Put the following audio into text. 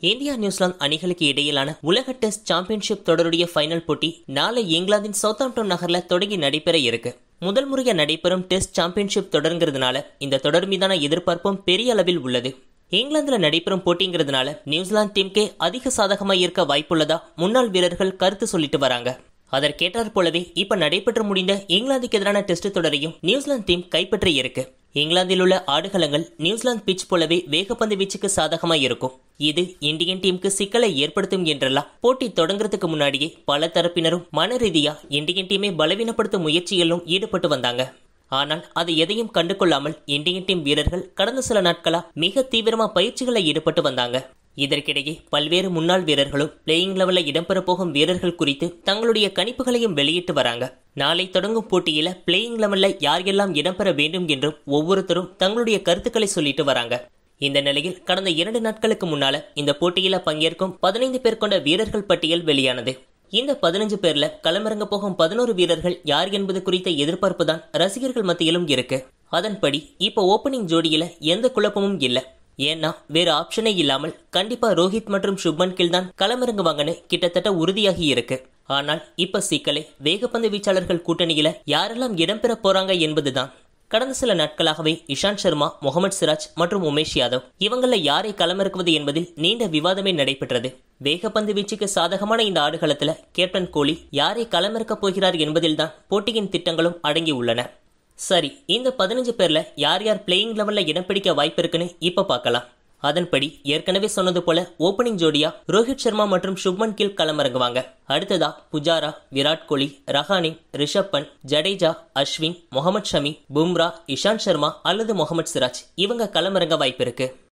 India New Zealand அணிகளுக்கு இடையிலான உலக டெஸ்ட் சாம்பியன்ஷிப் தொடருடைய ஃபைனல் போட்டி நாளை இங்கிலாந்தின் சவுத்தாம்ப்டன் நகர்ல தொடங்கி நடைபெற இருக்கு முதல் முறையா நடைபெறும் டெஸ்ட் சாம்பியன்ஷிப் தொடருங்கிறதுனால இந்த தொடர் மீதான எதிர்பார்ப்பும் பெரிய அளவில் உள்ளது இங்கிலாந்துல நடைபெறும் போட்டிங்கிறதுனால நியூசிலாந்து டீமுக்கே அதிக சாதகமா இருக்க வாய்ப்புள்ளதா முன்னாள் வீரர்கள் கருத்து சொல்லிட்டு வராங்க அதற்கேற்றாற் போலவே இப்ப நடைபெற்று முடிந்த இங்கிலாந்துக்கு எதிரான டெஸ்ட் தொடரையும் நியூசிலாந்து டீம் கைப்பற்றி இருக்கு இங்கிலாந்தில் உள்ள ஆடுகளங்கள் நியூசிலாந்து பிச் போலவே வேகப்பந்து வீச்சுக்கு சாதகமா இருக்கும் இது இந்தியன் டீமுக்கு சிக்கலை ஏற்படுத்தும் என்றெல்லாம் போட்டி தொடங்குறதுக்கு முன்னாடியே பல தரப்பினரும் மன ரீதியா இந்தியன் டீமை பலவீனப்படுத்தும் முயற்சியிலும் ஈடுபட்டு வந்தாங்க ஆனால் அது எதையும் கண்டுகொள்ளாமல் இந்தியன் டீம் வீரர்கள் கடந்த சில நாட்களா மிக தீவிரமா பயிற்சிகளில் ஈடுபட்டு வந்தாங்க இதற்கிடையே பல்வேறு முன்னாள் வீரர்களும் பிளேயிங் லெவலில் இடம்பெற போகும் வீரர்கள் குறித்து தங்களுடைய கணிப்புகளையும் வெளியிட்டு வராங்க நாளை தொடங்கும் போட்டியில பிளேயிங் லெவல்ல யார் எல்லாம் இடம்பெற வேண்டும் என்றும் ஒவ்வொருத்தரும் தங்களுடைய கருத்துக்களை சொல்லிட்டு வராங்க இந்த நிலையில் கடந்த இரண்டு நாட்களுக்கு முன்னால இந்த போட்டியில பங்கேற்கும் பதினைந்து பேர் கொண்ட வீரர்கள் பட்டியல் வெளியானது இந்த பதினஞ்சு பேர்ல களமிறங்க போகும் பதினோரு வீரர்கள் யார் என்பது குறித்த எதிர்பார்ப்பு தான் ரசிகர்கள் மத்தியிலும் இருக்கு அதன்படி இப்ப ஓபனிங் ஜோடியில எந்த குழப்பமும் இல்ல ஏன்னா வேற ஆப்ஷனே இல்லாமல் கண்டிப்பா ரோஹித் மற்றும் சுப்மன் கில் தான் களமிறங்குவாங்கன்னு கிட்டத்தட்ட உறுதியாகி இருக்கு ஆனால் இப்ப சிக்கலை வேகப்பந்து வீச்சாளர்கள் கூட்டணியில யாரெல்லாம் இடம்பெற போறாங்க என்பதுதான் கடந்த சில நாட்களாகவே இஷாந்த் சர்மா முகமது சிராஜ் மற்றும் உமேஷ் யாதவ் இவங்கள யாரை களமிறக்குவது என்பதில் நீண்ட விவாதமே நடைபெற்றது வேகப்பந்து வீச்சுக்கு சாதகமான இந்த ஆடுகளத்துல கேப்டன் கோலி யாரை களமிறக்கப் போகிறார் என்பதில்தான் போட்டியின் திட்டங்களும் அடங்கி உள்ளன சரி இந்த பதினஞ்சு பேர்ல யார் யார் பிளேயிங் லெவல்ல இடம் பிடிக்க வாய்ப்பு இருக்குன்னு இப்ப பார்க்கலாம் அதன்படி ஏற்கனவே சொன்னது போல ஓபனிங் ஜோடியா ரோஹித் சர்மா மற்றும் சுப்மன் கில் களமிறங்குவாங்க அடுத்ததா புஜாரா விராட் கோலி ரஹானே ரிஷப் பண்ட் ஜடேஜா அஸ்வின் முகமது ஷமி பும்ரா இஷாந்த் சர்மா அல்லது முகமது சிராஜ் இவங்க களமிறங்க வாய்ப்பு இருக்கு